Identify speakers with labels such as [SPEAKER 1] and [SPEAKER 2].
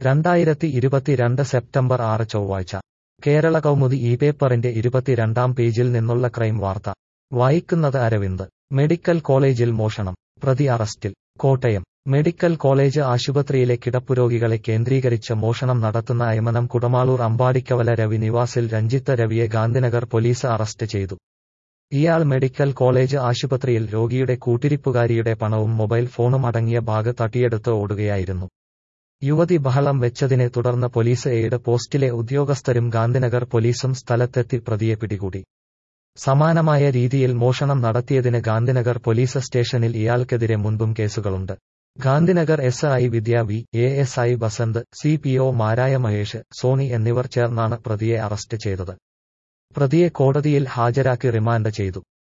[SPEAKER 1] രണ്ടായിരത്തി ഇരുപത്തിരണ്ട് സെപ്റ്റംബർ ആറ് ചൊവ്വാഴ്ച കേരള കൗമുദി ഈ പേപ്പറിന്റെ ഇരുപത്തിരണ്ടാം പേജിൽ നിന്നുള്ള ക്രൈം വാർത്ത വായിക്കുന്നത് അരവിന്ദ് മെഡിക്കൽ കോളേജിൽ മോഷണം പ്രതി അറസ്റ്റിൽ കോട്ടയം മെഡിക്കൽ കോളേജ് ആശുപത്രിയിലെ കിടപ്പുരോഗികളെ കേന്ദ്രീകരിച്ച് മോഷണം നടത്തുന്ന അയമനം കുടമാളൂർ അമ്പാടിക്കവല രവി നിവാസിൽ രഞ്ജിത്ത് രവിയെ ഗാന്ധിനഗർ പോലീസ് അറസ്റ്റ് ചെയ്തു ഇയാൾ മെഡിക്കൽ കോളേജ് ആശുപത്രിയിൽ രോഗിയുടെ കൂട്ടിരിപ്പുകാരിയുടെ പണവും മൊബൈൽ ഫോണും അടങ്ങിയ ബാഗ് തട്ടിയെടുത്ത് ഓടുകയായിരുന്നു യുവതി ബഹളം വെച്ചതിനെ തുടർന്ന് പോലീസ് എയ്ഡ് പോസ്റ്റിലെ ഉദ്യോഗസ്ഥരും ഗാന്ധിനഗർ പോലീസും സ്ഥലത്തെത്തി പ്രതിയെ പിടികൂടി സമാനമായ രീതിയിൽ മോഷണം നടത്തിയതിന് ഗാന്ധിനഗർ പോലീസ് സ്റ്റേഷനിൽ ഇയാൾക്കെതിരെ മുൻപും കേസുകളുണ്ട് Gandhinagar S I Vidya V A S I Basanth C P O മാരായ മഹേഷ് സോണി എന്നിവർ ചേർന്നാണ് പ്രതിയെ അറസ്റ്റ് ചെയ്തത് പ്രതിയെ കോടതിയിൽ ഹാജരാക്കി റിമാൻഡ് ചെയ്തു